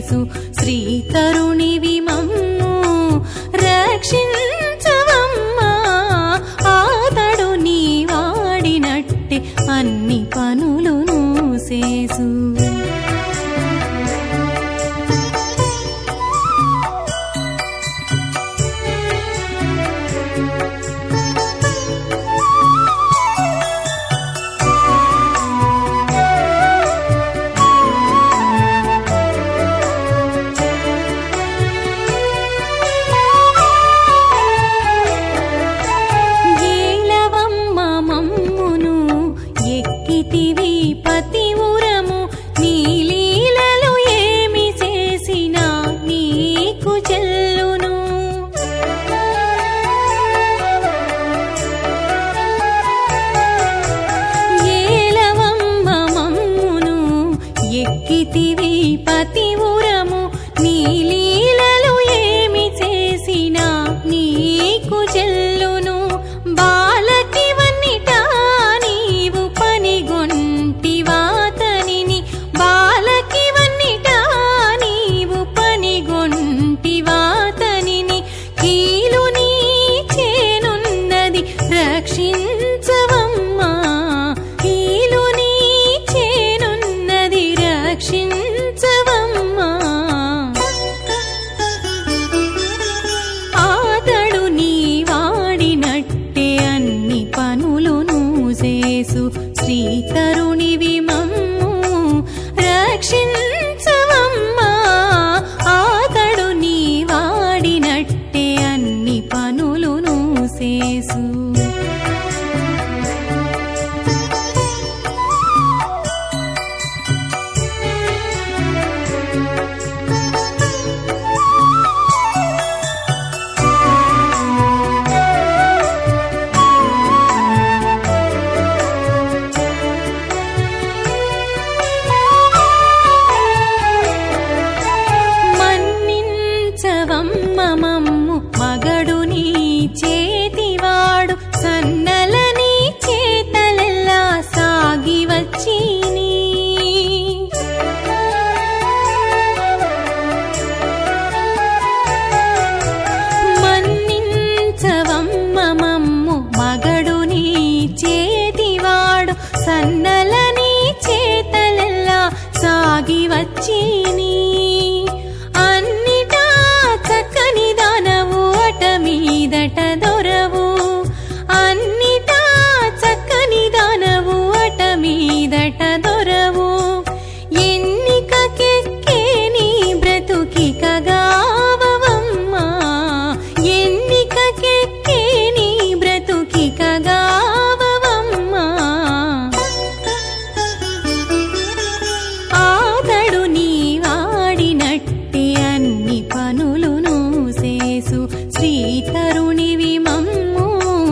చేసు శ్రీ తరుణివి మమ్ము రక్షించవమ్మా ఆతడు నీ వాడినట్టే అన్ని పనులును చేసు ఏలవమ్మ మమ్మును ఎక్కితివి పతివురము నీ లీలలు ఏమి చేసినా నీకు చెల్లును ఏలవమ్మ మమ్మును ఎక్కితివి పతివురము నీ లీలలు ఏమి చేసినా నీకు చెల్లును బాలకివన్నిటా నీవు పనిగొంటివాతనిని బాలకివన్నిటా నీవు పనిగొంటివాతనిని కీలు నీ చేనున్నది రక్షించవమ్మా కీలు నీ చేనున్నది రక్షించవమ్మా ఆతడు నీ వాడినట్టే అన్ని పనులును చేసు శ్రీ తరుణివి మమ్ము రక్షించవమ్మా ఆతడు నీ వాడినట్టే అన్ని పనులును చేసు మన్నించవమ్మ మమ్ము మగడు నీ చేతివాడు సన్నల నీ చేతలెల్లా సాగి వచ్చిని మన్నించవమ్మ మమ్ము మగడు నీ చేతివాడు సన్నల నీ చేతలెల్లా సాగి వచ్చిని అన్నిటా చక్కని దానవు అట మీదట దొరవు అన్నిటా చక్కని దానవు అట మీదట దొరవు ఎన్నికకెక్కే నీ బ్రతుకిక గావవమ్మా ఎన్నికకెక్కే నీ బ్రతుకిక గావవమ్మా ఆతడు నీ వాడినట్టి అన్ని పనులును చేసు శ్రీ తరుణివి మమ్ము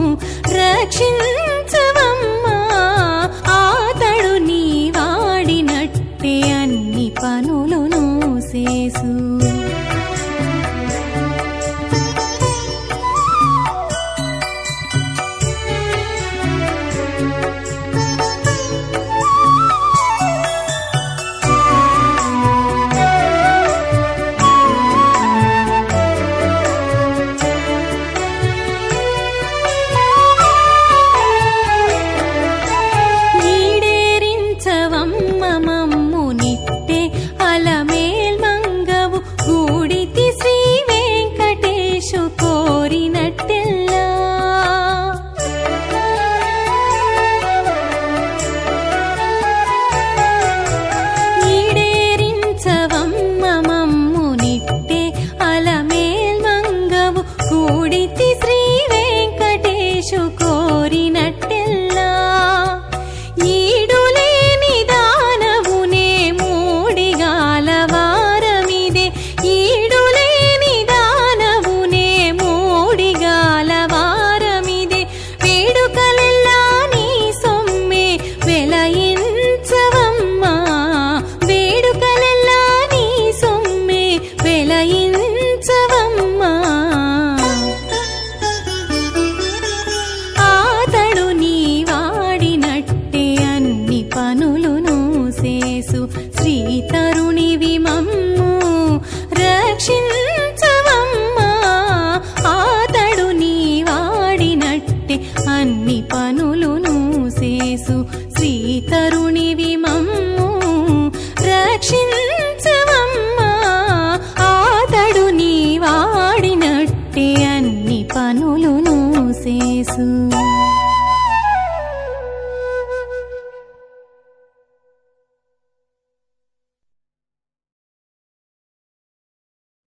రక్షించవమ్మా ఆతడు నీ వాడినట్టి అన్ని పనులును చేసు ఈడేరించవమ్మ మమ్ము నిట్టే అలమేల్ మంగవు గూడితి శ్రీ వెంకటేశు కోరినట్టెల్లా ఈడేరించవమ్మ మమ్ము నిట్టే అలమేల్ మంగవు కూడితి శ్రీ వెంకటేశు కోరినట్టెల్లా ఈడులేని దానవునే మూడిగాల వారమిదే ఈడులేని దానవునే మూడిగాల వారమిదే వేడుకలెల్లా నీ సొమ్మే వెలయించవమ్మా వేడుకలెల్లా నీ సొమ్మే వెలయించవమ్మా ఆతడు నీ వాడినట్టే అన్ని పనులును చేసు శ్రీ తరుణివి మమ్ము మనసు